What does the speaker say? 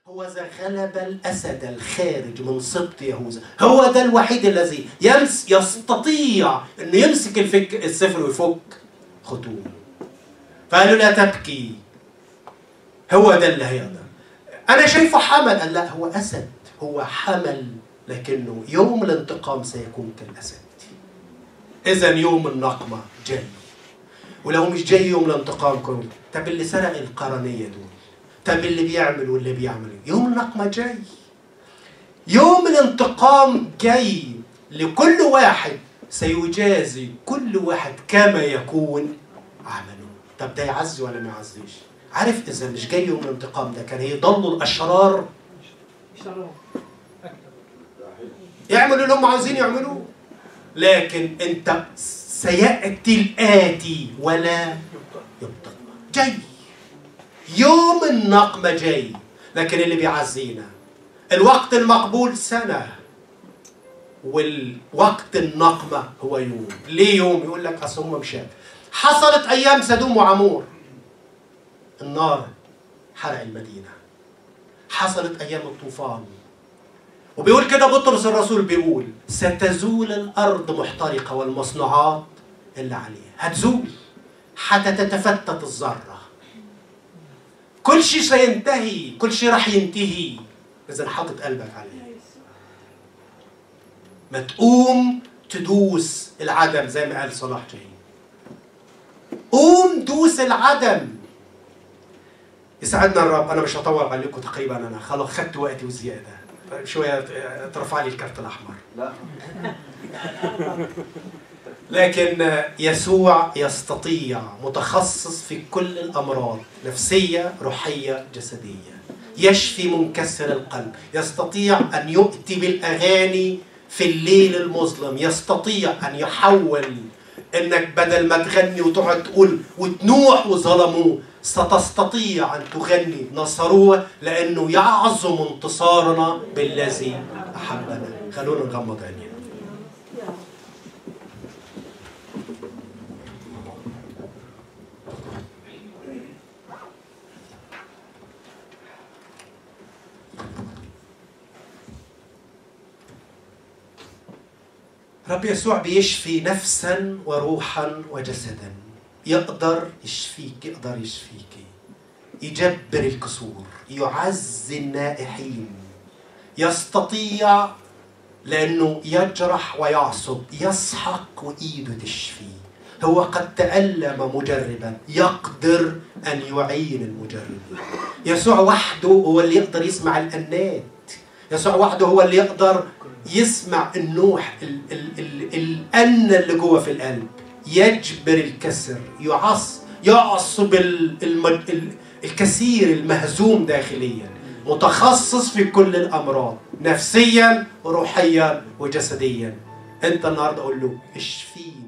هو ذا غلب الأسد الخارج من سبط يهوذا هو ده الوحيد الذي يمس يستطيع أنه يمسك الفك السفر ويفك ختومه فقالوا لا تبكي هو ده اللي هيقدر أنا شايفه حمل قال لا هو أسد هو حمل لكنه يوم الانتقام سيكون كالأسد إذا يوم النقمة جاي ولو مش جاي يوم الانتقام كله طب اللي سرق القرنية دول طب اللي بيعمل واللي بيعمل يوم النقمة جاي يوم الانتقام جاي لكل واحد سيجازي كل واحد كما يكون عمله طب ده يعزي ولا ما يعزيش عارف اذا مش جاي يوم الانتقام ده كان هيضلوا الاشرار يعملوا اللي هم عاوزين يعملوه لكن انت سياتي الاتي ولا يبطل جاي يوم النقمه جاي لكن اللي بيعزينا الوقت المقبول سنه والوقت النقمه هو يوم ليه يوم يقول لك اصل هم مش حصلت ايام سدوم وعمور النار حرق المدينه حصلت ايام الطوفان وبيقول كده بطرس الرسول بيقول ستزول الارض محترقه والمصنوعات اللي عليها هتزول حتى تتفتت الذره كل شيء سينتهي كل شيء راح ينتهي اذا حاطط قلبك عليه ما تقوم تدوس العدم زي ما قال صلاح جاهين قوم دوس العدم يسعدنا الرب انا مش هطول عليكم تقريبا انا خلاص خدت وقتي وزياده شويه ترفع لي الكارت الاحمر لا لكن يسوع يستطيع متخصص في كل الامراض نفسيه روحيه جسديه يشفي منكسر القلب يستطيع ان يؤتي بالاغاني في الليل المظلم يستطيع ان يحول انك بدل ما تغني وتقعد تقول وتنوح وظلموه ستستطيع ان تغني نصروه لانه يعظم انتصارنا بالذي احبنا خلونا نغمض عينينا رب يسوع بيشفي نفسا وروحا وجسدا يقدر يشفيك يقدر يشفيك يجبر الكسور يعزي النائحين يستطيع لأنه يجرح ويعصب يسحق وإيده تشفي هو قد تألم مجربا يقدر أن يعين المجرب يسوع وحده هو اللي يقدر يسمع الأنات يسوع وحده هو اللي يقدر يسمع النوح ال ال ال الأن اللي جوه في القلب يجبر الكسر يعص يعصب ال المج ال الكثير المهزوم داخليا متخصص في كل الأمراض نفسيا وروحيا وجسديا أنت النهاردة أقول له اشفيه